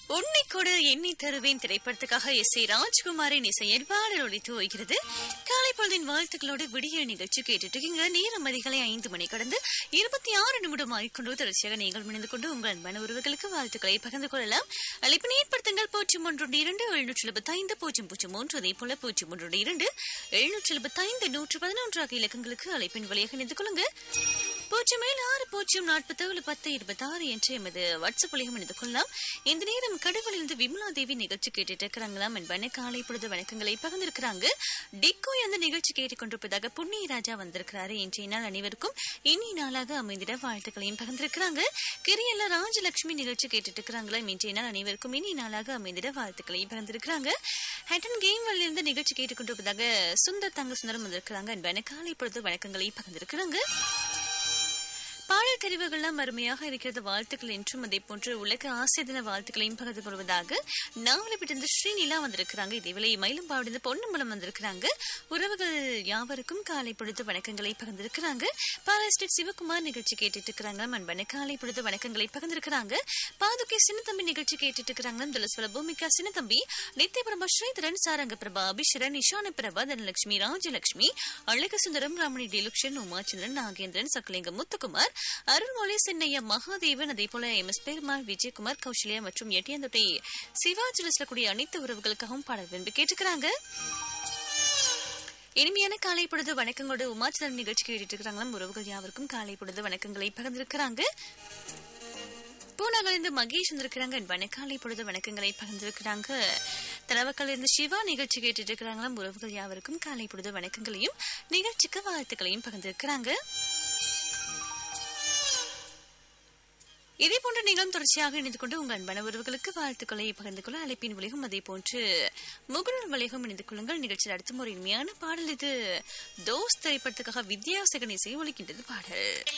உன்னை கொடு எண்ணி தருவேன் திரைப்படத்துக்காக எஸ் ஏ ராஜ்குமாரின் இசையில் பாடல் ஒழித்து வருகிறது காலை பொழுதின் வாழ்த்துக்களோடு விடியல் நிகழ்ச்சி கேட்டுட்டு இருக்கீங்க நேரம் அதிகாலை ஐந்து மணி கடந்து இருபத்தி ஆறு நிமிடம் ஆகிக்கொண்டு தொடர்ச்சியாக நீங்கள் இணைந்து கொண்டு உங்கள் அன்பான உறவுகளுக்கு வாழ்த்துக்களை பகிர்ந்து கொள்ளலாம் அழைப்பு ஏற்படுத்துங்கள் பூஜ்ஜியம் ஒன்று இரண்டு எழுநூற்றி எழுபத்தி ஐந்து பூஜ்ஜியம் பூஜ்ஜியம் மூன்று அதே போல பூஜ்ஜியம் ஒன்று இரண்டு எழுநூற்றி எழுபத்தி ஐந்து நூற்று பதினொன்று ஆகிய இலக்கங்களுக்கு அழைப்பின் வழியாக இணைந்து கொள்ளுங்க பூஜ்ஜியம் ஏழு ஆறு பூஜ்ஜியம் நாற்பத்தி ஏழு பத்து இருபத்தி ஆறு என்று எமது வாட்ஸ்அப் வழியாக இணைந்து கொள்ளலாம் இந்த நேரம் கடவுளிலிருந்து விமலா தேவி நிகழ்ச்சி கேட்டுட்டு இருக்கிறாங்களாம் என்பன காலை பொழுது வணக்கங்களை பகிர்ந்திருக்கிறாங்க டிக்கோ அந்த நிகழ்ச்சி கேட்டுக்கொண்டிருப்பதாக புண்ணிய ராஜா வந்திருக்கிறாரு இன்றைய நாள் அனைவருக்கும் இனி நாளாக அமைந்திட வாழ்த்துக்களையும் பகிர்ந்திருக்கிறாங்க கிரியல்ல ராஜலட்சுமி நிகழ்ச்சி கேட்டுட்டு இருக்கிறாங்களா இன்றைய நாள் அனைவருக்கும் இனி நாளாக அமைந்திட வாழ்த்துக்களையும் பகிர்ந்திருக்கிறாங்க ஹட்டன் கேம் இருந்து நிகழ்ச்சி கேட்டுக்கொண்டிருப்பதாக சுந்தர் தங்க சுந்தரம் வந்திருக்கிறாங்க என்பன காலை பொழுது வணக்கங்களை பகிர்ந்திருக்கிறாங்க பாடல் தெரிவுகள்லாம் அருமையாக இருக்கிறது வாழ்த்துக்கள் என்றும் அதே போன்று உலக ஆசிய தின வாழ்த்துக்களையும் பகிர்ந்து கொள்வதாக நாவலப்பட்டிருந்து ஸ்ரீநிலா வந்திருக்கிறாங்க இதேவேளை மயிலம்பாவிலிருந்து பொன்னம்பலம் வந்திருக்கிறாங்க உறவுகள் யாவருக்கும் காலை பொழுது வணக்கங்களை பகிர்ந்திருக்கிறாங்க பாராஸ்டேட் சிவகுமார் நிகழ்ச்சி கேட்டுட்டு இருக்கிறாங்க அன்பன காலை பொழுது வணக்கங்களை பகிர்ந்திருக்கிறாங்க பாதுகை சின்னத்தம்பி நிகழ்ச்சி கேட்டுட்டு இருக்கிறாங்க துலஸ்வல பூமிகா சின்னத்தம்பி நித்திய பிரபா ஸ்ரீதரன் சாரங்க பிரபா அபிஷரன் இஷான பிரபா தனலட்சுமி ராஜலட்சுமி அழகு சுந்தரம் ராமணி டிலுக்ஷன் உமாச்சந்திரன் நாகேந்திரன் சக்கலிங்கம் முத்துக்குமார் அருள்மொழி சென்னையா மகாதேவன் அதே போல எம் எஸ் பெருமாள் விஜயகுமார் கௌசல்யா மற்றும் எட்டியந்தொட்டை சிவாஜிலஸ்ல கூடிய அனைத்து உறவுகளுக்காகவும் பாடல் விரும்பி கேட்டுக்கிறாங்க இனிமையான காலை பொழுது வணக்கங்களோடு உமாச்சந்திரன் நிகழ்ச்சி கேட்டுட்டு இருக்கிறாங்களாம் உறவுகள் யாவருக்கும் காலை பொழுது வணக்கங்களை பகிர்ந்திருக்கிறாங்க பூனாகிலிருந்து மகேஷ் வந்திருக்கிறாங்க அன்பான காலை பொழுது வணக்கங்களை பகிர்ந்திருக்கிறாங்க தலவக்கல் இருந்து சிவா நிகழ்ச்சி கேட்டுட்டு இருக்கிறாங்களாம் உறவுகள் யாவருக்கும் காலை பொழுது வணக்கங்களையும் நிகழ்ச்சிக்கு வாழ்த்துக்களையும் பகிர்ந்திருக்கிறாங்க இதே போன்ற நீங்களும் தொடர்ச்சியாக இணைந்து கொண்டு உங்கள் அன்பான உறவுகளுக்கு வாழ்த்துக்களை பகிர்ந்து கொள்ள அழைப்பின் வழியும் அதே போன்று முகநூல் வழியும் இணைந்து கொள்ளுங்கள் நிகழ்ச்சியில் அடுத்த ஒரு இனிமையான பாடல் இது தோஸ் திரைப்படத்துக்காக வித்யாசகன் இசை ஒழிக்கின்றது பாடல்